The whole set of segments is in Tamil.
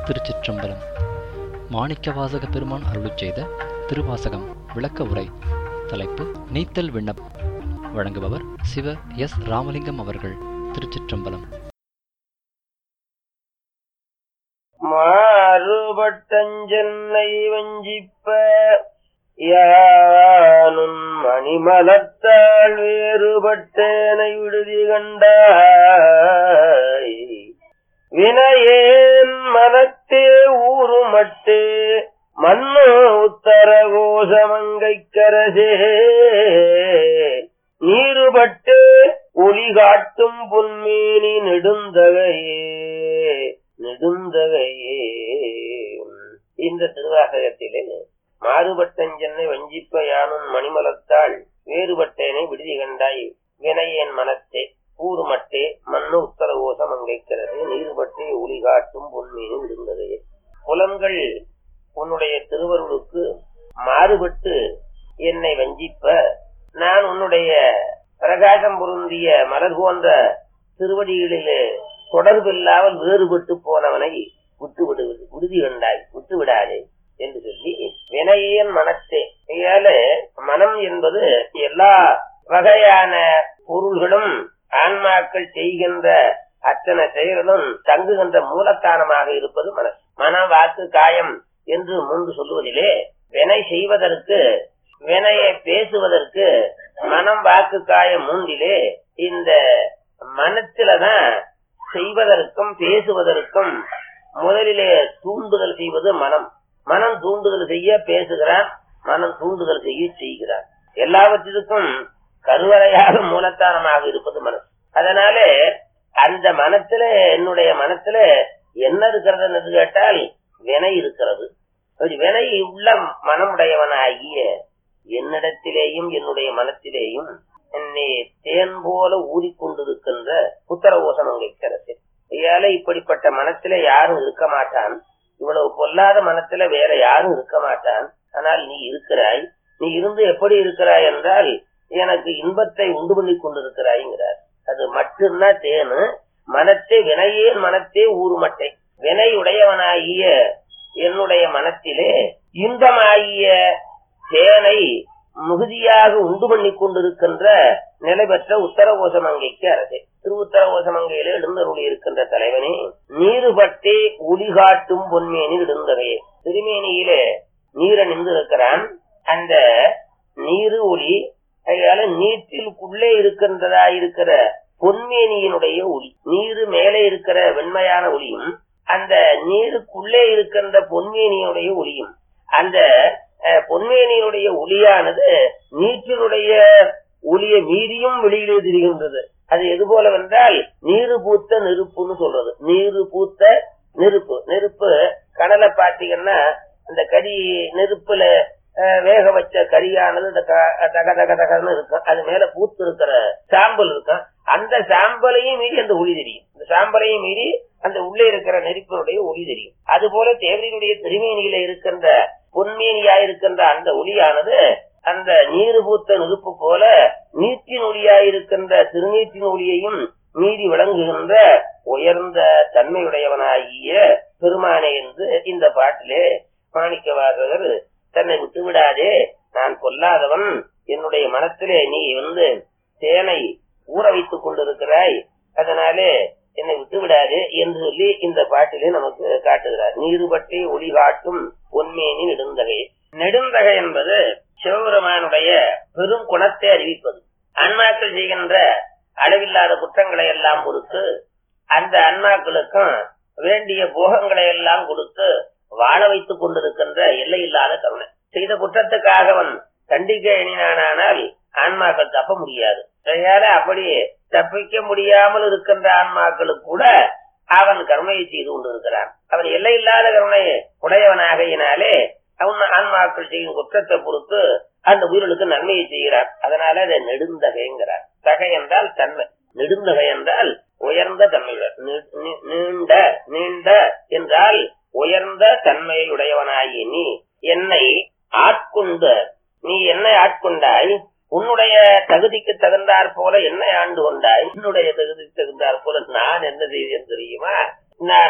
திருச்சிற்றம்பலம் மாணிக்கவாசக பெருமான் அருளிச் செய்த திருவாசகம் விளக்க உரை தலைப்பு நீத்தல் விண்ணப் வழங்குபவர் சிவ எஸ் ராமலிங்கம் அவர்கள் திருச்சிற்றம்பலம் மாறுபட்டஞ்சென்னை வஞ்சிப்ப யானும் மணிமலத்தாள் வேறுபட்டேனை விடுதி கண்டாய் வினையேன் மனத்தே ஊறுமட்டே மண்ணு உத்தர கோசமங்கைக்கரசே நீருபட்டு ஒளி காட்டும் பொன்மேனி நெடுந்தகையே நெடுந்தகையே இந்த திருவாசகத்திலே மாறுபட்டஞ்சென்னை வஞ்சிப்ப யானும் மணிமலத்தாள் வேறுபட்டேனை விடுதி கண்டாய் வினையேன் மனத்தே கூறுமட்டே மண்ணு உத்தர கோசம் அங்கைக்கிறது நீர்பட்டே ஒளி காட்டும் பொன்மீனும் விடுந்ததையே புலன்கள் உன்னுடைய திருவருளுக்கு மாறுபட்டு என்னை வஞ்சிப்ப நான் உன்னுடைய பிரகாசம் பொருந்திய மலர் போன்ற திருவடிகளிலே தொடர்பில்லாமல் வேறுபட்டு போனவனை விட்டு விடுவது விடுதி கண்டாய் விட்டு விடாதே என்று சொல்லி வினையேன் மனத்தே இதால மனம் என்பது எல்லா வகையான பொருள்களும் ஆன்மாக்கள் செய்கின்ற அத்தனை செயல்களும் தங்குகின்ற மூலத்தானமாக இருப்பது மனசு மன வாக்கு காயம் என்று முன்பு சொல்லுவதிலே வினை செய்வதற்கு வினையை பேசுவதற்கு மனம் வாக்கு காயம் மூன்றிலே இந்த மனத்தில்தான் செய்வதற்கும் பேசுவதற்கும் முதலிலே தூண்டுதல் செய்வது மனம் மனம் தூண்டுதல் செய்ய பேசுகிறான் மனம் தூண்டுதல் செய்ய செய்கிறான் எல்லாவற்றிற்கும் கருவறையாக மூலத்தானமாக இருப்பது மனசு அதனாலே அந்த மனத்துல என்னுடைய மனத்துல என்ன இருக்கிறது என்று கேட்டால் வினை இருக்கிறது அப்படி வினை உள்ள மனமுடையவனாகிய என்னிடத்திலேயும் என்னுடைய மனத்திலேயும் என்னை தேன் போல ஊறிக்கொண்டிருக்கின்ற புத்தரவோசம் அங்கைக்கிறது ஐயால இப்படிப்பட்ட மனத்தில யாரும் இருக்க மாட்டான் இவ்வளவு பொல்லாத மனத்துல வேற யாரும் இருக்க மாட்டான் ஆனால் நீ இருக்கிறாய் நீ இருந்து எப்படி இருக்கிறாய் என்றால் எனக்கு இன்பத்தை உண்டு பண்ணி கொண்டிருக்கிறாய்ங்கிறார் அது மட்டும்தான் தேனு மனத்தை வினையே மனத்தே ஊறுமட்டை வினை உடையவனாகிய என்னுடைய மனத்திலே இன்பமாகிய தேனை மிகுதியாக உண்டு பண்ணி கொண்டிருக்கின்ற நிலை பெற்ற உத்தரகோசமங்கைக்கு அரசே திரு உத்தரகோசமங்கையிலே எழுந்தருளி இருக்கின்ற தலைவனே நீருபட்டே ஒளி காட்டும் பொன்மேனி இடுந்தவையே திருமேனியிலே நீரை நின்று இருக்கிறான் அந்த நீரு ஒளி அதனால நீற்றிற்குள்ளே இருக்கின்றதா இருக்கிற பொன்மேனியினுடைய ஒளி நீரு மேலே இருக்கிற வெண்மையான ஒளியும் அந்த நீருக்குள்ளே இருக்கின்ற பொன்மேனியுடைய ஒளியும் அந்த பொன்மேனியினுடைய ஒளியானது நீற்றினுடைய ஒளியை மீறியும் வெளியிலே தெரிகின்றது அது எது போலவென்றால் நீரு பூத்த நெருப்புன்னு சொல்றது நீரு பூத்த நெருப்பு நெருப்பு கடலை பாத்தீங்கன்னா அந்த கறி நெருப்புல வேக வச்ச கரியானது இந்த தக தக தகன்னு இருக்கும் அது மேல பூத்து இருக்கிற சாம்பல் இருக்கும் அந்த சாம்பலையும் மீறி அந்த ஒளி தெரியும் இந்த சாம்பலையும் மீறி அந்த உள்ளே இருக்கிற நெருப்பினுடைய ஒளி தெரியும் அது போல தேவதையினுடைய திருமேனியில இருக்கின்ற பொன்மேனியா இருக்கின்ற அந்த ஒளியானது அந்த நீரு பூத்த நெருப்பு போல நீற்றின் ஒளியாயிருக்கின்ற திருநீற்றின் ஒளியையும் மீறி விளங்குகின்ற உயர்ந்த தன்மையுடையவனாகிய பெருமானே என்று இந்த பாட்டிலே மாணிக்க வாசகர் தன்னை விட்டு விடாதே நான் கொல்லாதவன் என்னுடைய மனத்திலே நீ வந்து தேனை ஊற வைத்துக் கொண்டிருக்கிறாய் அதனாலே என்னை விட்டு விடாதே என்று சொல்லி இந்த பாட்டிலே நமக்கு காட்டுகிறார் நீருபட்டை ஒளி காட்டும் பொன்மேனி நெடுந்தகை நெடுந்தகை என்பது சிவபெருமானுடைய பெரும் குணத்தை அறிவிப்பது அன்மாக்கள் செய்கின்ற அளவில்லாத குற்றங்களை எல்லாம் கொடுத்து அந்த அன்மாக்களுக்கும் வேண்டிய போகங்களை எல்லாம் கொடுத்து வாழ வைத்துக் கொண்டிருக்கின்ற எல்லை இல்லாத கருணை செய்த குற்றத்துக்காக அவன் தண்டிக்க எண்ணினானால் ஆன்மாக்கள் தப்ப முடியாது அதனால அப்படி தப்பிக்க முடியாமல் இருக்கின்ற ஆன்மாக்களுக்கு கூட அவன் கருணையை செய்து கொண்டிருக்கிறான் அவன் எல்லை இல்லாத கருணை உடையவனாகையினாலே அவன் ஆன்மாக்கள் செய்யும் குற்றத்தை பொறுத்து அந்த உயிர்களுக்கு நன்மையை செய்கிறான் அதனால அதை நெடுந்தகைங்கிறார் தகை என்றால் தன்மை நெடுந்தகை என்றால் உயர்ந்த தன்மைகள் நீண்ட நீண்ட என்றால் உயர்ந்த தன்மையை உடையவனாகி நீ என்னை ஆட்கொண்ட நீ என்னை ஆட்கொண்டாய் உன்னுடைய தகுதிக்கு தகுந்தாற் போல என்னை ஆண்டு கொண்டாய் உன்னுடைய தகுதிக்கு தகுந்தாற் போல நான் என்ன செய்தேன் தெரியுமா நான்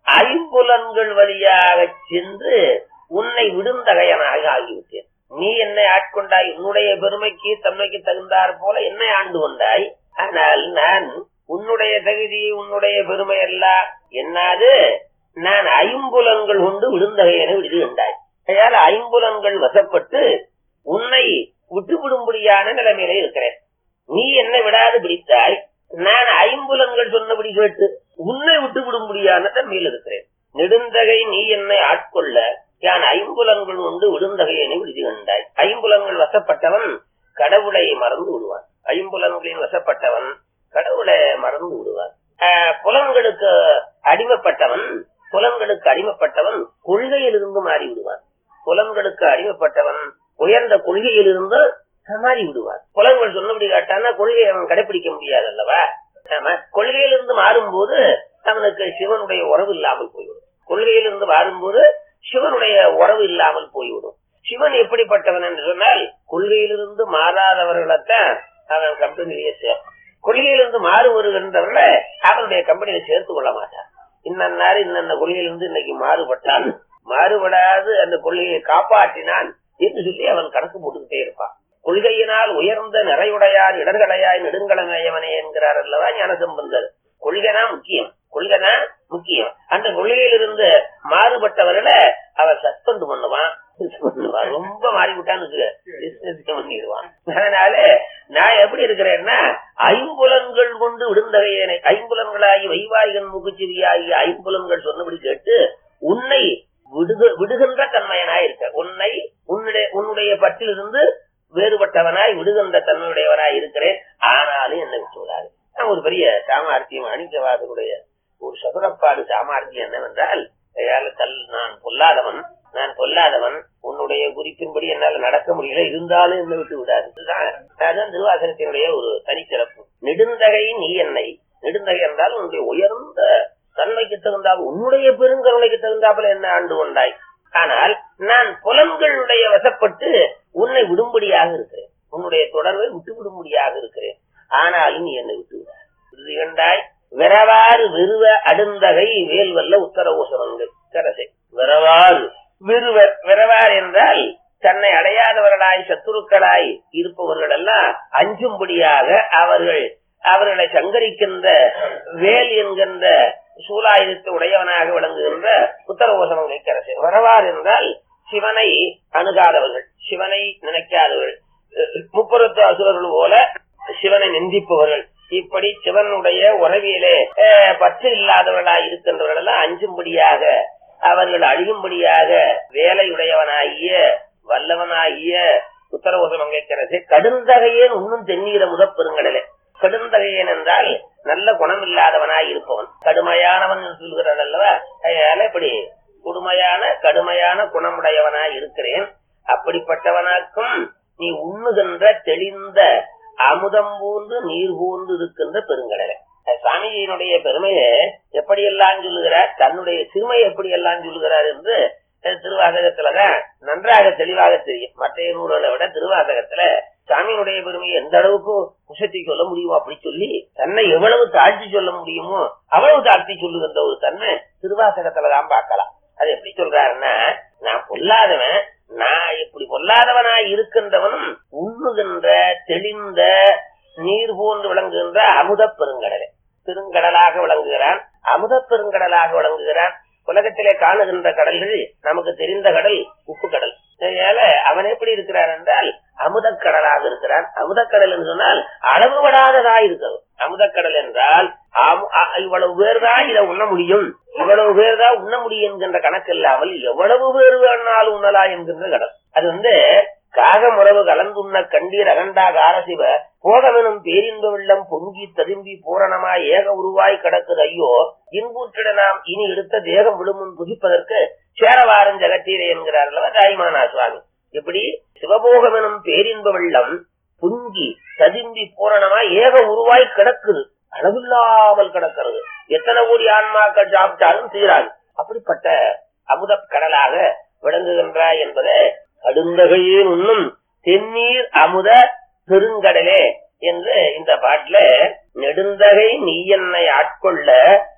ஐம்புலன்கள் வழியாக சென்று உன்னை விடுந்தகையனாக ஆகிவிட்டேன் நீ என்னை ஆட்கொண்டாய் உன்னுடைய பெருமைக்கு தன்மைக்கு தகுந்தாற் போல என்னை ஆண்டு கொண்டாய் ஆனால் நான் உன்னுடைய தகுதி உன்னுடைய பெருமை எல்லாம் என்னாது நான் ஐம்புலன்கள் கொண்டு விடுந்தகையனை விடுகின்றாய் அதால் ஐம்புலன்கள் வசப்பட்டு உன்னை விட்டுவிடும்படியான நிலைமையில இருக்கிறேன் நீ என்னை விடாது பிடித்தாய் நான் ஐம்புலன்கள் சொன்னபடி கேட்டு உன்னை விட்டு விடும்படியான தன்மையில் இருக்கிறேன் நெடுந்தகை நீ என்னை ஆட்கொள்ள யான் ஐம்புலன்கள் உண்டு விடுந்தகையனை விடுதி கண்டாய் ஐம்புலன்கள் வசப்பட்டவன் கடவுளை மறந்து விடுவான் ஐம்புலன்களின் வசப்பட்டவன் கடவுளை மறந்து விடுவான் ஆஹ், புலன்களுக்கு அடிமைப்பட்டவன் புலன்களுக்கு அடிமைப்பட்டவன் கொள்கையிலிருந்து மாறி விடுவான் புலன்களுக்கு அடிமைப்பட்டவன் உயர்ந்த கொள்கையிலிருந்து மாறி விடுவான் புலன்கள் சொன்னபடி காட்டானா கொள்கையை அவன் கடைபிடிக்க முடியாது அல்லவா ஆமா கொள்கையிலிருந்து மாறும்போது அவனுக்கு சிவனுடைய உறவு இல்லாமல் போய்விடும் கொள்கையிலிருந்து மாறும்போது சிவனுடைய உறவு இல்லாமல் போய்விடும் சிவன் எப்படிப்பட்டவன் என்று சொன்னால் கொள்கையிலிருந்து மாறாதவர்களைத்தான் அவன் கம்பெனிலேயே சேர்ப்பான் கொள்கையிலிருந்து மாறு வருகின்றவர்களை அவனுடைய கம்பெனியில சேர்த்து கொள்ள மாட்டான் இன்னன்னாரு இன்னென்ன கொள்கையிலிருந்து இன்னைக்கு மாறுபட்டான் மாறுபடாது அந்த கொள்கையை காப்பாற்றினான் என்று சொல்லி அவன் கணக்கு போட்டுக்கிட்டே இருப்பான் கொள்கையினால் உயர்ந்த நிறையுடையார் இடர்களையாய் நெடுங்கலமேயவனே என்கிறார் அல்லவா ஞானசம்பந்தர் கொள்கைனா முக்கியம் கொள்கைனா முக்கியம் அந்த கொள்கையிலிருந்து மாறுபட்டவர்களை அவன் சஸ்பெண்ட் பண்ணுவான் பண்ணுவான் ரொம்ப மாறிவிட்டான்னு வச்சுக்க பண்ணிடுவான் அதனால நான் எப்படி இருக்கிறேன்னா ஐம்புலன்கள் கொண்டு விடுந்தகையனை ஐம்புலன்களாகி வைவாய்கள் முகுச்சிவியாகி ஐம்புலன்கள் சொன்னபடி கேட்டு உன்னை விடுக விடுகின்ற தன்மையனாய் இருக்க உன்னை உன்னுடைய உன்னுடைய பற்றிலிருந்து வேறுபட்டவனாய் விடுகின்ற தன்மையுடையவனாய் இருக்கிறேன் ஆனாலும் என்னை விட்டு விடாது நான் ஒரு பெரிய சாமார்த்தியம் அணிக்கவாதனுடைய ஒரு சதுரப்பாடு சாமார்த்தியம் என்னவென்றால் ஏழை தல் நான் பொல்லாதவன் நான் பொல்லாதவன் உன்னுடைய குறிப்பின்படி என்னால நடக்க முடியல இருந்தாலும் என்னை விட்டு விடாது இதுதான் அதுதான் திருவாசகத்தினுடைய ஒரு தனிச்சிறப்பு நெடுந்தகை நீ என்னை நெடுந்தகை என்றால் உன்னுடைய உயர்ந்த தன்மைக்கு தகுந்தால் உன்னுடைய பெருங்கருணைக்கு தகுந்தாப்புல என்ன ஆண்டு கொண்டாய் ஆனால் நான் புலன்களுடைய வசப்பட்டு உன்னை விடும்படியாக இருக்கிறேன் உன்னுடைய தொடர்பை விட்டு விடும்படியாக இருக்கிறேன் ஆனாலும் நீ என்னை விட்டு விடாது இறுதி கண்டாய் விரவாறு விருவ அடுந்தகை வேல்வல்ல உத்தரவோசனங்கள் கரசை விரவாறு விருவ விரவார் என்றால் தன்னை அடையாதவர்களாய் சத்துருக்களாய் இருப்பவர்கள் எல்லாம் அஞ்சும்படியாக அவர்கள் அவர்களை சங்கரிக்கின்ற வேல் என்கின்ற சூலாயுதத்தை உடையவனாக விளங்குகின்ற உத்தரவோசனங்களை கரசை வரவார் என்றால் சிவனை அணுகாதவர்கள் சிவனை நினைக்காதவர்கள் அஹ் முப்புறத்து அசுரர்கள் போல சிவனை நிந்திப்பவர்கள் இப்படி சிவனுடைய உறவியிலே அஹ், பற்று இல்லாதவர்களாய் இருக்கின்றவர்கள் எல்லாம் அஞ்சும்படியாக அவர்கள் அழியும்படியாக வேலையுடையவனாகிய வல்லவனாகிய உத்தரவோசமங்கைக்கரசே கடுந்தகையேன் உண்ணும் தென்னீர முதப்பெருங்கடலே கடுந்தகையன் என்றால் நல்ல குணம் இல்லாதவனாய் இருப்பவன் கடுமையானவன் என்று சொல்கிறார் அல்லவா அதனால இப்படி கொடுமையான கடுமையான குணமுடையவனாய் இருக்கிறேன் அப்படிப்பட்டவனாக்கும் நீ உண்ணுகின்ற தெளிந்த அமுதம் போன்று நீர் போன்று இருக்கின்ற பெருங்கடலை சாமியினுடைய பெருமையை எப்படியெல்லாம் சொல்லுகிறார் தன்னுடைய சிறுமையை எப்படியெல்லாம் சொல்லுகிறார் என்று அஹ், திருவாசகத்துலதான் நன்றாக தெளிவாக தெரியும் மற்ற நூல்களை விட திருவாசகத்துல சாமியினுடைய பெருமையை எந்த அளவுக்கு குசத்தி சொல்ல முடியுமோ அப்படி சொல்லி தன்னை எவ்வளவு தாழ்த்தி சொல்ல முடியுமோ அவ்வளவு தாழ்த்தி சொல்லுகின்ற ஒரு தன்மை திருவாசகத்துலதான் பார்க்கலாம் அது எப்படி சொல்றாருன்னா நான் பொல்லாதவன் நான் இப்படி பொல்லாதவனா இருக்கின்றவனும் உண்ணுகின்ற தெளிந்த நீர் போன்று விளங்குகின்ற அமுத பெருங்கடலை பெருங்கடலாக விளங்குகிறான் அமுத பெருங்கடலாக விளங்குகிறான் உலகத்திலே காணுகின்ற கடல்கள் நமக்கு தெரிந்த கடல் உப்பு கடல் அதனால அவன் எப்படி இருக்கிறான் என்றால் அமுதக்கடலாக இருக்கிறான் அமுதக்கடல் என்று சொன்னால் அளவுபடாததா இருக்கிறது அமுதக்கடல் என்றால் அமு- அ- இவ்வளவு பேர் தான் இதை உண்ண முடியும் இவ்வளவு பேர் தான் உண்ண முடியும் என்கின்ற கணக்கு இல்லாமல் எவ்வளவு பேர் வேணாலும் உண்ணலாம் என்கின்ற கடல் அது வந்து காகமுறவு கலந்துண்ண கண்டீர் அகண்டா காரசிவ போகமெனும் பேரின்ப வெள்ளம் பொங்கி ததும்பி பூரணமாய் ஏக உருவாய் கிடக்குது ஐயோ இன்பூற்றிட நாம் இனி எடுத்த தேகம் விடுமுன் புதிப்பதற்கு சேரவாரன் ஜெகத்தீரே என்கிறார் அல்லவா தாய்மானா சுவாமி எப்படி சிவபோகமெனும் பேரின்ப வெள்ளம் பொங்கி ததும்பி பூரணமாய் ஏக உருவாய் கிடக்குது அளவில்லாமல் கிடக்கிறது எத்தனை கோடி ஆன்மாக்கள் சாப்பிட்டாலும் தீராது அப்படிப்பட்ட அமுத கடலாக விளங்குகின்றாய் என்பதை கடுந்தகையே உண்ணும் தென்னீர் அமுத பெருங்கடலே என்று இந்த பாட்டுல நெடுந்தகை நீ என்னை ஆட்கொள்ள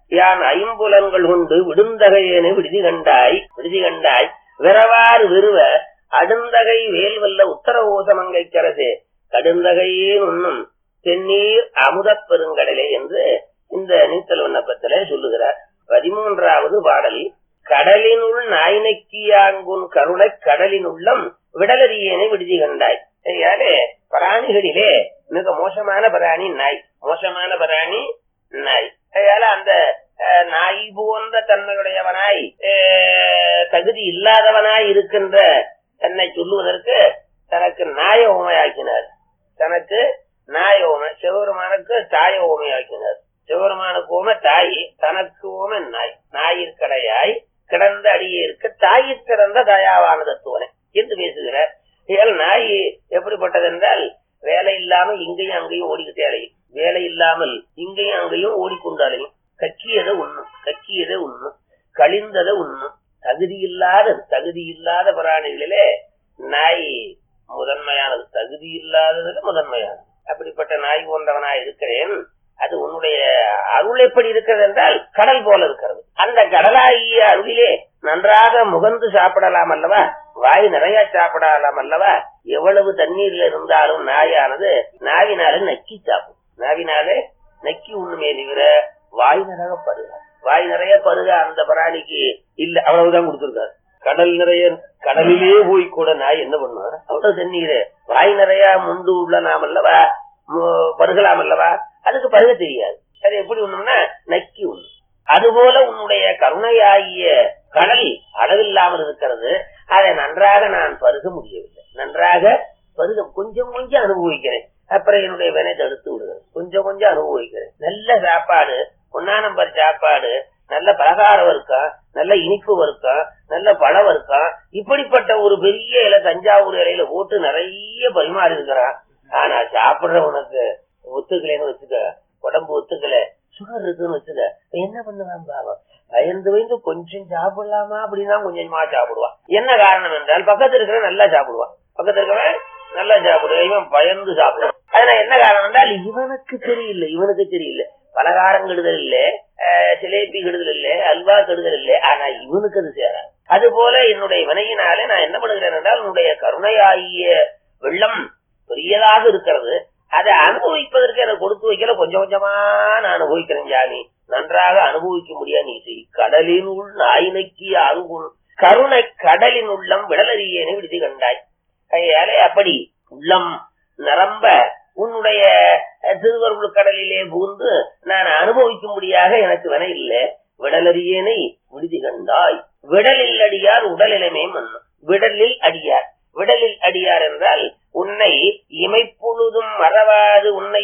யான் ஐம்புலன்கள் கொண்டு விடுந்தகையேனு விடுதி கண்டாய் விடுதி கண்டாய் விரவாறு விருவ அடுந்தகை வேல்வல்ல உத்தரவோசமங்கை கரசே கடுந்தகையே உண்ணும் தென்னீர் அமுதப் பெருங்கடலே என்று இந்த நீத்தல் விண்ணப்பத்திலே சொல்லுகிறார் பதிமூன்றாவது பாடல் கடலினுள் நாய்நக்கியாங்குன் கருணை கடலின் உள்ளம் விடலறியேனை விடுதி கண்டாய் ஐயாலே பிராணிகளிலே மிக மோசமான பிராணி நாய் மோசமான பிராணி நாய் அதனால அந்த அஹ், நாய் போன்ற தன்மையுடையவனாய் அஹ், தகுதி இல்லாதவனாய் இருக்கின்ற தன்னை சொல்லுவதற்கு தனக்கு நாய உமையாக்கினார் தனக்கு நாய உமை சிவபெருமானுக்கு தாய உமையாக்கினார் சிவபெருமானுக்கு உமை தாய் தனக்கு உமை நாய் நாயிற்கடையாய் கிடந்த அடியிற்கு தாயிற் கிடந்த தயாவான தத்துவனை என்று பேசுகிறார் இதில் நாய் எப்படிப்பட்டது என்றால் வேலை இல்லாம இங்கேயும் அங்கேயும் ஓடிக்கிட்டே அலையும் வேலை இல்லாமல் இங்கேயும் அங்கேயும் ஓடிக்கொண்டு அலையும் கக்கியதை உண்ணும் கக்கியதை உண்ணும் கழிந்ததை உண்ணும் தகுதி இல்லாத தகுதி இல்லாத பிராணிகளிலே நாய் முதன்மையானது தகுதி இல்லாததுல முதன்மையானது அப்படிப்பட்ட நாய் போன்றவனாய் இருக்கிறேன் அது உன்னுடைய அருள் எப்படி இருக்கிறது என்றால் கடல் போல இருக்கிறது அந்த கடலாகிய அருளிலே நன்றாக முகந்து சாப்பிடலாம் அல்லவா வாய் நிறைய சாப்பிடலாம் அல்லவா எவ்வளவு தண்ணீர்ல இருந்தாலும் நாயானது நாவினாலே நக்கி சாப்பிடும் நாவினாலே நக்கி உண்ணுமே தவிர வாய் நிறைய பருக வாய் நிறைய பருக அந்த பிராணிக்கு இல்ல அவ்வளவுதான் கொடுத்திருக்காரு கடல் நிறைய கடலிலே போய் கூட நாய் என்ன பண்ணும் அவ்வளவு தண்ணீர் வாய் நிறைய முண்டு உள்ள நாம் அல்லவா மு- பருகலாம் அல்லவா அதுக்கு பருக தெரியாது அது எப்படி உண்ணும்னா நக்கி உண்ணும் அதுபோல உன்னுடைய கருணையாகிய கடல் அளவில்லாமல் இருக்கிறது அதை நன்றாக நான் பருக முடியவில்லை நன்றாக பருக கொஞ்சம் கொஞ்சம் அனுபவிக்கிறேன் அப்புறம் என்னுடைய வினை தடுத்து விடுகிறேன் கொஞ்சம் கொஞ்சம் அனுபவிக்கிறேன் நல்ல சாப்பாடு ஒன்னா நம்பர் சாப்பாடு நல்ல பலகாரம் இருக்கும் நல்ல இனிப்பு வறுக்கம் நல்ல பழம் வறுக்கம் இப்படிப்பட்ட ஒரு பெரிய இலை தஞ்சாவூர் இலையில போட்டு நிறைய பரிமாறி இருக்கிறான் ஆனா சாப்பிடுறவனுக்கு ஒத்துக்கலைன்னு வச்சுக்க உடம்பு ஒத்துக்கல சுகர் இருக்குன்னு வச்சுக்க இப்ப என்ன பண்ணுவான் பாவம் பயந்து பயந்து கொஞ்சம் சாப்பிடலாமா அப்படின்னா கொஞ்சமா சாப்பிடுவான் என்ன காரணம் என்றால் பக்கத்துல இருக்கிற நல்லா சாப்பிடுவான் பக்கத்துல இருக்கிறவன் நல்லா சாப்பிடுவான் இவன் பயந்து சாப்பிடுவான் அதனால என்ன காரணம் என்றால் இவனுக்கு தெரியல இவனுக்கு தெரியல பலகாரம் கெடுதல் இல்ல அஹ், ஜிலேபி கெடுதல் இல்ல அல்வா கெடுதல் இல்ல ஆனா இவனுக்கு அது சேராது அது போல என்னுடைய வினையினாலே நான் என்ன பண்ணுகிறேன் என்றால் உன்னுடைய கருணையாகிய வெள்ளம் பெரியதாக இருக்கிறது அதை அனுபவிப்பதற்கு எனக்கு கொடுத்து வைக்கல கொஞ்சம் கொஞ்சமா நான் அனுபவிக்கிறேன் ஜாமி நன்றாக அனுபவிக்க முடியாது நீ செய் கடலின் உள் நாயினைக்கு அங்குள் கருணை கடலின் உள்ளம் விடலறியேனை விடுதி கண்டாய் கையாலே அப்படி உள்ளம் நிரம்ப உன்னுடைய அஹ், திருவருள் கடலிலே புகுந்து நான் அனுபவிக்கும்படியாக எனக்கு வினை இல்லை விடலறியேனை விடுதி கண்டாய் விடலில் அடியார் உடலிலமே மன்னும் விடலில் அடியார் விடலில் அடியார் என்றால் உன்னை இமைப்பொழுதும் மறவாது உன்னை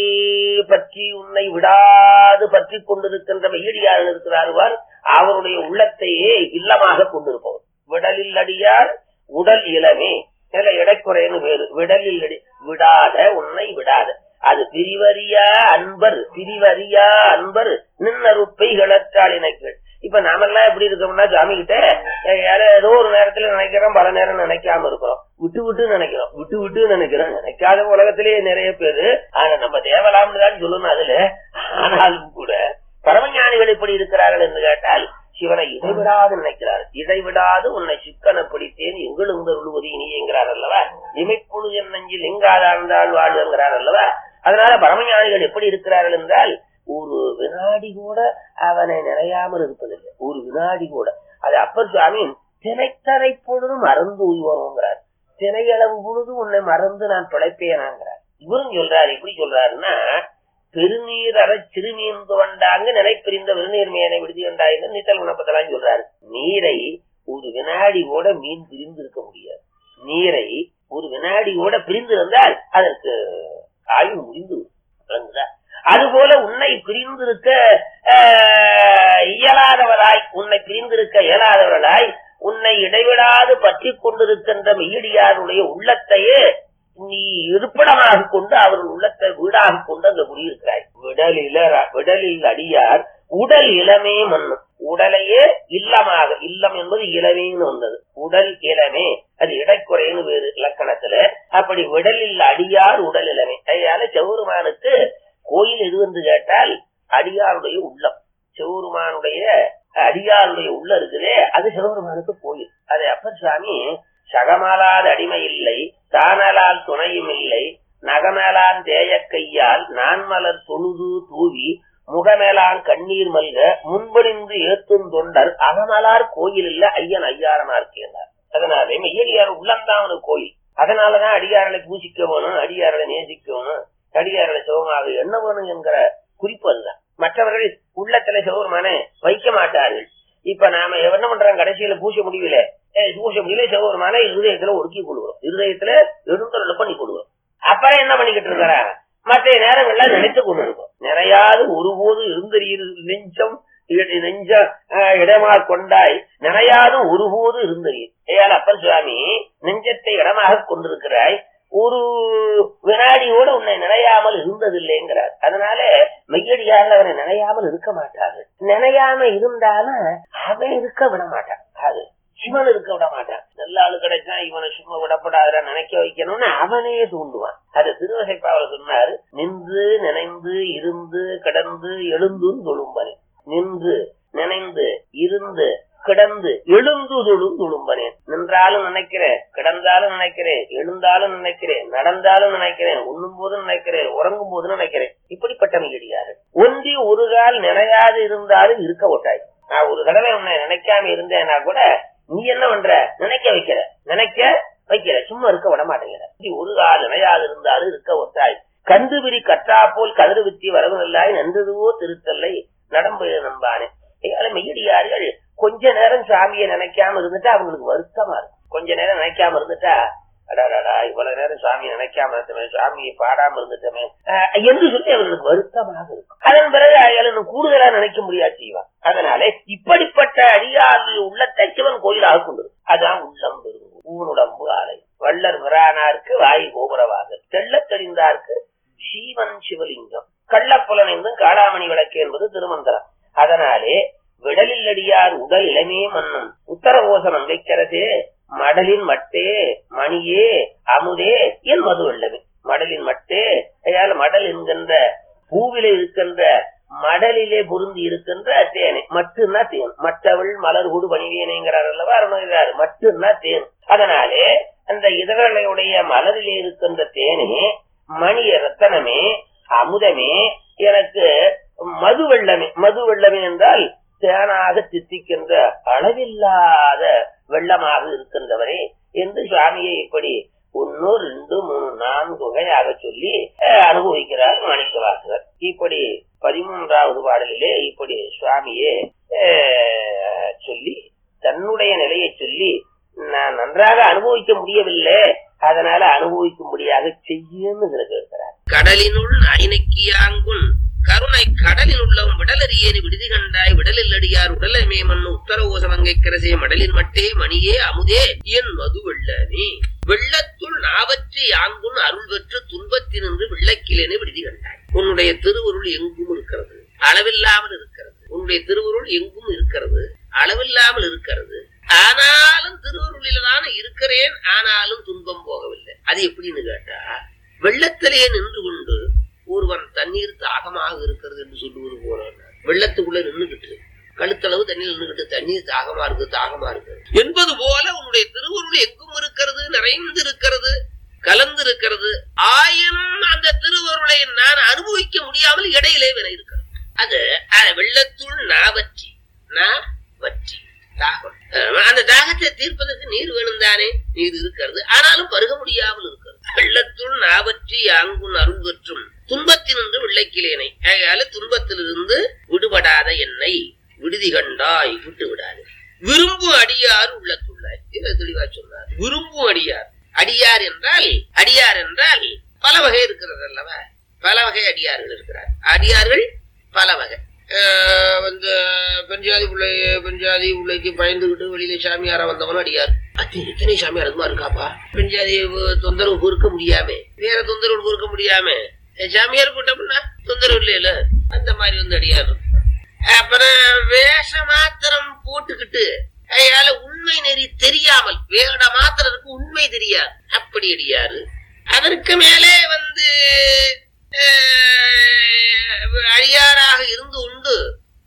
பற்றி உன்னை விடாது பற்றி கொண்டிருக்கின்ற வெயிடியார் இருக்கிறார்வார் அவருடைய உள்ளத்தையே இல்லமாக கொண்டிருப்பவர் விடலில் அடியார் உடல் இளமே சில இடைக்குறைன்னு வேறு விடலில் அடி விடாத உன்னை விடாத அது பிரிவறியா அன்பர் பிரிவறியா அன்பர் நின்னருப்பை கிளற்றால் இணைக்கள் இப்ப நாமெல்லாம் எப்படி இருக்கோம்னா சாமி கிட்ட ஏதோ ஏதோ ஒரு நேரத்துல நினைக்கிறோம் பல நேரம் நினைக்காம இருக்கிறோம் விட்டு விட்டு நினைக்கிறோம் விட்டு விட்டு நினைக்கிறோம் நினைக்காத உலகத்திலேயே நிறைய பேரு ஆனா நம்ம தேவலாம்னு தான் சொல்லணும் அதுல ஆனாலும் கூட பரமஞானிகள் எப்படி இருக்கிறார்கள் என்று கேட்டால் சிவனை இடைவிடாது நினைக்கிறார் இடைவிடாது உன்னை சிக்கன பிடித்தேன் எங்களும் உழுவது இனியங்கிறார் அல்லவா இமைப்பொழு என் நெஞ்சில் எங்காதாழ்ந்தால் வாழ்வுங்கிறார் அல்லவா அதனால பரமஞானிகள் எப்படி இருக்கிறார்கள் என்றால் ஒரு வினாடி கூட அவனை நினையாமல் இருப்பதில்லை ஒரு வினாடி கூட அது அப்பர் சுவாமி தினைத்தரை பொழுதும் மறந்து உய்வோங்கிறார் தினையளவு பொழுது உன்னை மறந்து நான் பிழைப்பேனாங்கிறார் இவரும் சொல்றாரு எப்படி சொல்றாருன்னா பெருநீர் அற சிறுமீன் துவண்டாங்க நினைப்பிரிந்த வெறுநீர் மேனை விடுதி கண்டாயின்னு நீத்தல் குணப்பத்தெல்லாம் சொல்றாரு நீரை ஒரு வினாடி கூட மீன் பிரிந்து இருக்க முடியாது நீரை ஒரு வினாடி கூட பிரிந்து இருந்தால் அதற்கு ஆய்வு முடிந்து விடும். விளங்குதா அதுபோல உன்னை பிரிந்திருக்க ஆஹ், இயலாதவராய் உன்னை பிரிந்திருக்க இயலாதவர்களாய் உன்னை இடைவிடாது பற்றி கொண்டிருக்கின்ற மெய்யடியாருடைய உள்ளத்தையே நீ இருப்பிடமாக கொண்டு அவர்கள் உள்ளத்தை வீடாக கொண்டு அங்க குடியிருக்கிறாய் விடலில விடலில் அடியார் உடல் இளமே மண்ணும் உடலையே இல்லமாக இல்லம் என்பது இளவேன்னு வந்தது உடல் இளமே அது இடைக்குறைன்னு வேறு இலக்கணத்துல அப்படி விடலில் அடியார் உடல் இளமே அதனால செவ்வருமானுக்கு கோயில் எது என்று கேட்டால் அடியாருடைய உள்ளம் சிவபெருமானுடைய அடியாருடைய உள்ள இருக்குதே அது சிவபெருமானுக்கு கோயில் அதை அப்பர் சுவாமி சகமாலாத அடிமை இல்லை தானலால் துணையும் இல்லை நகமேலான் தேய கையால் நான்மலர் தொழுது தூவி முகமேலான் கண்ணீர் மல்க முன்பணிந்து ஏத்தும் தொண்டர் அகமலார் கோயில் இல்ல ஐயன் ஐயாரனார் கேட்டார் அதனாலே மெய்யடியார் உள்ளந்தான் அவனுக்கு கோயில் அதனாலதான் அடியாரலை பூசிக்க வேணும் அடியாரலை நேசிக்க வேணும் அடியாரலை சிவமாக எண்ண வேணும் என்கிற குறிப்பு அதுதான் மற்றவர்கள் உள்ளத்துல சிவபெருமானே வைக்க மாட்டார்கள் இப்ப நாம என்ன பண்றோம் கடைசியில பூச முடியல பூச முடியல சிவபெருமானை இருதயத்துல ஒடுக்கி கொள்வோம் இருதயத்துல எழுந்தருள் பண்ணி கொள்வோம் அப்புறம் என்ன பண்ணிக்கிட்டு இருக்கிறா மற்ற நேரங்கள்ல நினைத்து கொண்டு இருக்கும் நிறையாது ஒருபோது இருந்தறிய நெஞ்சம் இட- நெஞ்ச அஹ், இடமாக கொண்டாய் நினையாது ஒருபோது இருந்தறிய ஏயால் அப்பன் சுவாமி நெஞ்சத்தை இடமாக கொண்டிருக்கிறாய் ஒரு வினாடியோடு உன்னை நினையாமல் இருந்ததில்லைங்கிறார் அதனால மெய்யடியார்கள் அவனை நினையாமல் இருக்க மாட்டார்கள் நினையாம இருந்தாலும் அவன் இருக்க விட மாட்டான் அது சிவன் இருக்க விட மாட்டான் நல்ல ஆளு கிடைச்சா இவனை சும்மா விடப்படாத நினைக்க வைக்கணும்னு அவனே தூண்டுவான் அது திருவசைப்பாவில் சொன்னாரு நின்று நினைந்து இருந்து கிடந்து எழுந்தும் தொழும்பனே நின்று நினைந்து இருந்து கிடந்து எழுந்து தொழும் துளும்பனேன் நின்றாலும் நினைக்கிறேன் கிடந்தாலும் நினைக்கிறேன் எழுந்தாலும் நினைக்கிறேன் நடந்தாலும் நினைக்கிறேன் உண்ணும் போதும் நினைக்கிறேன் உறங்கும் போதும் நினைக்கிறேன் இப்படிப்பட்ட மிகடியாரு ஒன்றி ஒரு கால் நினையாது இருந்தாலும் இருக்க ஒட்டாய் நான் ஒரு தடவை உன்னை நினைக்காம இருந்தேன்னா கூட நீ என்ன பண்ற நினைக்க வைக்கிற நினைக்க வைக்கிற சும்மா இருக்க விட மாட்டேங்கிற இப்படி ஒரு கால் நினையாது இருந்தாலும் இருக்க ஒட்டாய் கந்துபிரி கற்றா போல் கதிர் வித்தி வரவில்லாய் நன்றதுவோ திருத்தல்லை நடம்பு நம்பானே ஏழை மெய்யடியார்கள் கொஞ்ச நேரம் சாமியை நினைக்காம இருந்துட்டா அவங்களுக்கு வருத்தமா இருக்கும் கொஞ்ச நேரம் நினைக்காம இருந்துட்டா அடாடாடா இவ்வளவு நேரம் சாமியை நினைக்காம இருந்தமே சாமியை பாடாம இருந்துட்டமே அஹ், என்று சொல்லி அவர்களுக்கு வருத்தமாக இருக்கும் அதன் பிறகு அயாளும் கூடுதலா நினைக்க முடியாது செய்வான் அதனாலே இப்படிப்பட்ட அடியாறு உள்ளத்தை சிவன் கோயிலாக கொண்டு அதான் உள்ளம் பெருங்கு ஊனுடம்பு ஆலை வள்ளர் விரானாருக்கு வாய் கோபுரவாக தெள்ளத் தெரிந்தார்க்கு சீவன் சிவலிங்கம் கள்ளப்புலனைந்தும் காளாமணி விளக்கு என்பது திருமந்திரம் அதனாலே விடலில் அடியார் உடல் இளமே மன்னும் உத்தரவோசனம் வைக்கிறதே மடலின் மட்டே மணியே அமுதே என் மது வெள்ளமே மடலின் மட்டே அதால மடல் என்கின்ற பூவிலே இருக்கின்ற மடலிலே பொருந்தி இருக்கின்ற தேனை மட்டும்னா தேன் மற்றவள் மலர் கூடு பணிவேனைங்கிறார் அல்லவா அருணகிறார் மட்டும்னா தேன் அதனாலே அந்த இதழ்களுடைய மலரிலே இருக்கின்ற தேனே மணி ரத்தனமே அமுதமே எனக்கு மது வெள்ளமே மது வெள்ளமே என்றால் தேனாக தித்திக்கின்ற அளவில்லாத வெள்ளமாக இருக்கின்றவரே என்று சுவாமியை இப்படி ஒன்னு ரெண்டு மூணு நான்கு வகையாக சொல்லி அஹ், அனுபவிக்கிறார் மாணிக்கவாசகர் இப்படி பதிமூன்றாவது பாடலிலே இப்படி சுவாமியே அஹ், சொல்லி தன்னுடைய நிலையை சொல்லி நான் நன்றாக அனுபவிக்க முடியவில்லை அதனால அனுபவிக்கும்படியாக செய்யுன்னு இதுல கேட்கிறார் கடலினுள் நைனக்கியாங்குன் கருணை கடலில் உள்ளவும் விடலறியேனி விடுதி கண்டாய் விடலில் அடியார் உடலமே மண்ணு உத்தர ஓசமங்கை கரசே மடலின் மட்டே மணியே அமுதே என் மது வெள்ளமே வெள்ளத்துள் நாவற்றி யாங்குன் அருள் பெற்று துன்பத்தினின்று வெள்ளக்கிலேனே விடுதி கண்டாய் உன்னுடைய திருவருள் எங்கும் இருக்கிறது அளவில்லாமல் இருக்கிறது உன்னுடைய திருவருள் எங்கும் இருக்கிறது அளவில்லாமல் இருக்கிறது ஆனாலும் திருவருளில தான் இருக்கிறேன் ஆனாலும் துன்பம் போகவில்லை அது எப்படின்னு கேட்டா வெள்ளத்திலேயே நின்று கொண்டு ஒருவன் தண்ணீர் தாகமாக இருக்கிறது என்று சொல்லுவது போல வெள்ளத்துக்குள்ள நின்றுகிட்டு கழுத்தளவு தண்ணீர் நின்றுகிட்டு தண்ணீர் தாகமா இருக்கு தாகமா இருக்கு என்பது போல உன்னுடைய திருவருள் எங்கும் இருக்கிறது நிறைந்து இருக்கிறது கலந்து இருக்கிறது ஆயினும் அந்த திருவருளை நான் அனுபவிக்க முடியாமல் இடையிலே வினை இருக்கிறது அது அஹ், வெள்ளத்துள் நாவற்றி நான் வற்றி தாகம் அஹ், அந்த தாகத்தை தீர்ப்பதற்கு நீர் வேணும் தானே நீர் இருக்கிறது ஆனாலும் பருக முடியாமல் இருக்கிறது வெள்ளத்துள் நாவற்றி யாங்குன் அருள் பெற்றும் துன்பத்தினின்று விள்ளைக்கிலேனை ஆகையால துன்பத்திலிருந்து விடுபடாத என்னை விடுதி கண்டாய் விட்டு விடாது விரும்பும் அடியார் உள்ளத்துள்ளாய் இதை தெளிவா சொன்னார் விரும்பும் அடியார் அடியார் என்றால் அடியார் என்றால் பல வகை இருக்கிறது அல்லவா பல வகை அடியார்கள் இருக்கிறார் அடியார்கள் பல வகை ஆஹ் வந்து பெண்ஜாதி பிள்ளை பெண்ஜாதி பிள்ளைக்கு பயந்துகிட்டு வெளியில சாமியாரா வந்தவனும் அடியார் அது எத்தனை சாமியார் அதுமா இருக்காப்பா பெண்ஜாதி அஹ், தொந்தரவு பொறுக்க முடியாம வேற தொந்தரவு பொறுக்க முடியாம அஹ், சாமியார் கூட்டம்னா தொந்தரவு இல்லையில அந்த மாதிரி வந்து அடியார் இருக்கு. அப்புறம் வேஷ மாத்திரம் போட்டுக்கிட்டு அயால உண்மை நெறி தெரியாமல் வேட மாத்திரத்துக்கு உண்மை தெரியாது அப்படி அடியாரு அதற்கு மேலே வந்து அஹ், அடியாராக இருந்து உண்டு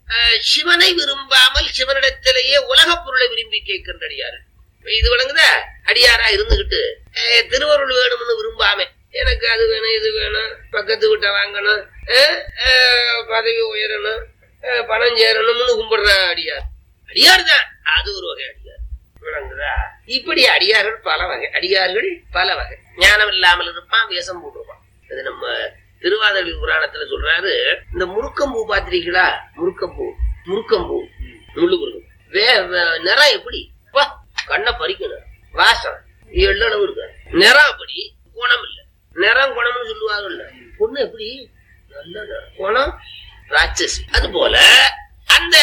அஹ், சிவனை விரும்பாமல் சிவனிடத்திலேயே உலகப் பொருளை விரும்பி கேட்கின்ற அடியார்கள் இப்ப இது விளங்குதா அடியாரா இருந்துகிட்டு அஹ், திருவருள் வேணும்னு விரும்பாம எனக்கு அது வேணும் இது வேணும் பக்கத்து வீட்டை வாங்கணும் அஹ், அஹ், பதவி உயரணும் அஹ், பணம் சேரணும்னு கும்பிடுற அடியார் அடியார் தான் அது ஒரு வகை அடியார் விளங்குதா இப்படி அடியார்கள் பல வகை அடியார்கள் பல வகை ஞானம் இல்லாமல் இருப்பான் வேஷம் போட்டுருப்பான் இது நம்ம திருவாதிரி புராணத்துல சொல்றாரு இந்த முருக்கம்பூ பாத்திருக்கீங்களா முருக்கப்பூ முருக்கம்பூ முள்ளு முருக்கம் வே வே- நிறம் எப்படி அப்பா, கண்ணை பறிக்கணும் வாசம் எள்ளளவு இருக்கு நிறம் அப்படி குணம் இல்ல நிறம் குணம்னு சொல்லுவாங்கல்ல பொண்ணு எப்படி நல்ல நிறம் குணம் ராட்சசி அது போல அந்த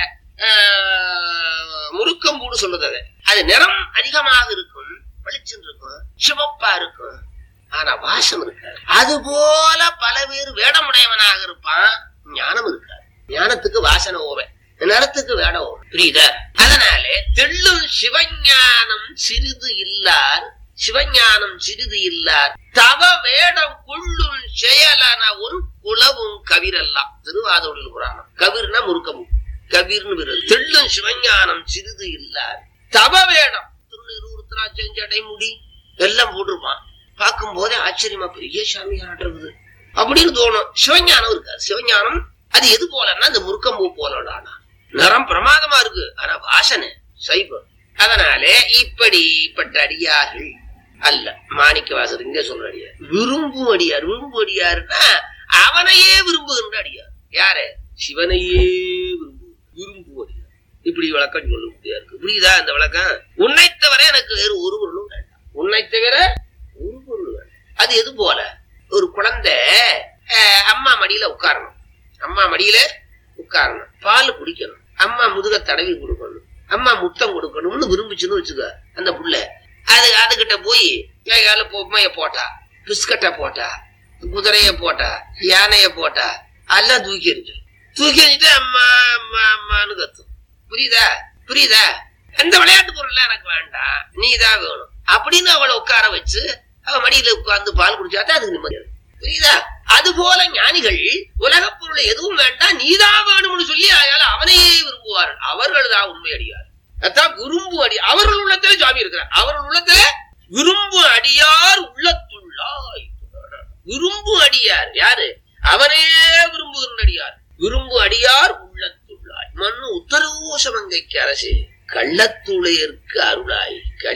ஆஹ், முருக்கம்பூன்னு சொல்றது அது. அது நிறம் அதிகமாக இருக்கும் வெளிச்சம் இருக்கும் சிவப்பா இருக்கும் ஆனா வாசம் இருக்காது அது போல பல பேர் வேடமுடையவனாக இருப்பான் ஞானம் இருக்காது ஞானத்துக்கு வாசனை ஓவை நிறத்துக்கு வேடம் ஓவை புரியுதா அதனாலே தெள்ளும் சிவஞானம் சிறிது இல்லார் சிவஞானம் சிறிது இல்லார் தவ வேடம் கொள்ளும் செயலன ஒரு குலவும் கவிரெல்லாம் திருவாதூரில் புராணம் கவிர்னா முருக்கமும் கவிர்னு விரல் தெள்ளும் சிவஞானம் சிறிது இல்லார் தவ வேடம் திருநீர் உருத்தராட்சம் ஜடை முடி எல்லாம் போட்டிருப்பான் பார்க்கும் போதே ஆச்சரியமா பெரிய சாமியார் இருக்குது அப்படின்னு தோணும் சிவஞானம் இருக்காது சிவஞானம் அது எது போலன்னா அந்த முருக்கம்பூ போலடானா நிறம் பிரமாதமா இருக்கு ஆனா வாசனை சைவம் அதனாலே இப்படிப்பட்ட அடியார்கள் அல்ல மாணிக்க வாசர் இங்க சொல்ற அடியார் விரும்பும் அடியார் விரும்பும் அடியாருன்னா அவனையே விரும்புகின்ற அடியார் யாரு சிவனையே விரும்பு விரும்பும் அடியார் இப்படி விளக்கம் சொல்ல முடியாது புரியுதா இந்த விளக்கம் உன்னை தவிர எனக்கு வேறு ஒரு பொருளும் வேண்டாம் உன்னை தவிர ஒரு பொருள் வேண்டாம் அது எது போல ஒரு குழந்தை அஹ், அம்மா மடியில உட்காரணும் அம்மா மடியில உட்காரணும் பால் குடிக்கணும் அம்மா முதுக தடவி கொடுக்கணும் அம்மா முத்தம் கொடுக்கணும்னு விரும்பிச்சுன்னு வச்சுக்க அந்த புள்ள அது அதுகிட்ட போய் கையால பொம்மைய போட்டா பிஸ்கட்டை போட்டா குதிரைய போட்டா யானைய போட்டா எல்லாம் தூக்கி எறிஞ்சிடும் தூக்கி எறிஞ்சிட்டு அம்மா அம்மா அம்மான்னு கத்தும் புரியுதா புரியுதா அந்த விளையாட்டு பொருள் எனக்கு வேண்டாம் நீ தான் வேணும் அப்படின்னு அவளை உட்கார வச்சு அவ மடியில உட்கார்ந்து பால் குடிச்சாதான் அதுக்கு நிம்மதி இருக்கும். புரியுதா அது போல ஞானிகள் உலகப் பொருள் எதுவும் வேண்டாம் நீதான் வேணும்னு சொல்லி அயால அவனையே விரும்புவார்கள் அவர்கள் தான் உண்மை அடியார் அதான் விரும்பு அடி அவர்கள் உள்ளத்துல சாமி இருக்கிறார் அவர்கள் உள்ளத்துல விரும்பு அடியார் உள்ளத்துள்ளாய் விரும்பு அடியார் யாரு அவனே விரும்புகின்ற அடியார் விரும்பு அடியார் உள்ளத்துள்ளாய் மண்ணு உத்தரவோசமங்கைக்கு அரசே கள்ளத்துளையருக்கு அருளாய்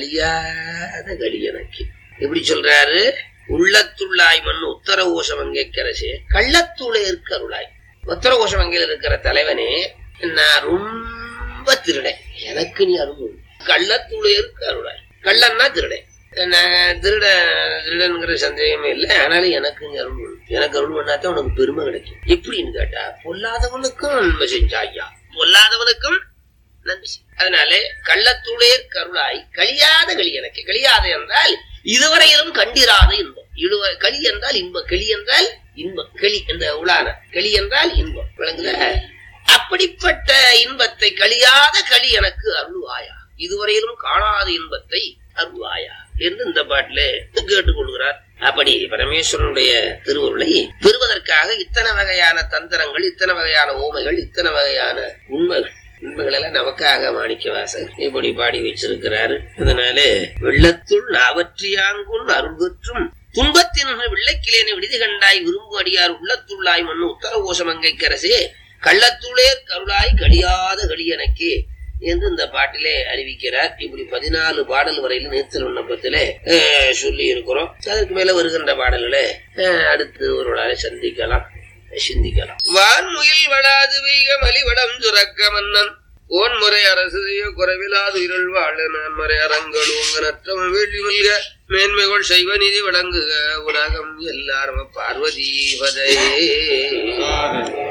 கலியாத கலியனக்கு எப்படி சொல்றாரு உள்ளத்துள்ளாய் மண் உத்தரகோஷமங்கைக்கு அரசே கள்ளத்துளையருக்கு அருளாய் உத்தரகோஷமங்கையில் இருக்கிற தலைவனே நான் ரொம்ப திருடன் எனக்கு நீ அருள் கள்ளத்துளையருக்கு அருளாய் கள்ளன்னா திருடன் நான் திருட திருடன்கிற சந்தேகமே இல்லை ஆனாலும் எனக்கு நீ அருள் பண்ணு. எனக்கு அருள் பண்ணாதான் உனக்கு பெருமை கிடைக்கும் எப்படின்னு கேட்டா பொல்லாதவனுக்கும் நன்மை செஞ்சா ஐயா பொல்லாதவனுக்கும் நன்றி செய். அதனாலே கள்ளத்துளே கருளாய் கழியாத களி எனக்கு கழியாத என்றால் இதுவரையிலும் கண்டிராத இன்பம் இழுவ களி என்றால் இன்பம் களி என்றால் இன்பம் களி இந்த உளான களி என்றால் இன்பம் விளங்குல அப்படிப்பட்ட இன்பத்தை கழியாத களி எனக்கு அருள்வாயா இதுவரையிலும் காணாத இன்பத்தை அருள்வாயா என்று இந்த பாட்டிலே கேட்டுக்கொள்கிறார் அப்படி பரமேஸ்வரனுடைய திருவுருளை பெறுவதற்காக இத்தனை வகையான தந்திரங்கள் இத்தனை வகையான ஓமைகள் இத்தனை வகையான உண்மைகள் உண்மைகள் எல்லாம் நமக்காக மாணிக்க வாசர் இப்படி பாடி வச்சிருக்கிறாரு அதனால வெள்ளத்துள் அவற்றியாங்குன் அருள் பெற்றும் துன்பத்தின் வெள்ளைக்கிலேன விடுதி கண்டாய் விரும்பு அடியார் உள்ளத்துள்ளாய் மண்ணு உத்தர கோஷமங்கைக்கரசே கள்ளத்துளே கருளாய் கழியாத களியனக்கே என்று இந்த பாட்டிலே அறிவிக்கிறார் இப்படி பதினாலு பாடல் வரையிலும் நீச்சல் விண்ணப்பத்திலே அஹ், சொல்லி இருக்கிறோம் அதற்கு மேல வருகின்ற பாடல்களை அஹ், அடுத்து ஒருவரால சந்திக்கலாம் சிந்திக்கலாம் வான்முயில் வளாது வெய்க மலிவடம் சுரக்க மன்னன் ஓன்முறை அரசு செய்ய குறைவிலாது இருள் வாழ நான்மறை அரங்கள் உங்க நற்றவன் வேள்வி மல்க மேன்மைகள் செய்வ நிதி வழங்குக உலகம் எல்லாரும் பார்வதி பதையே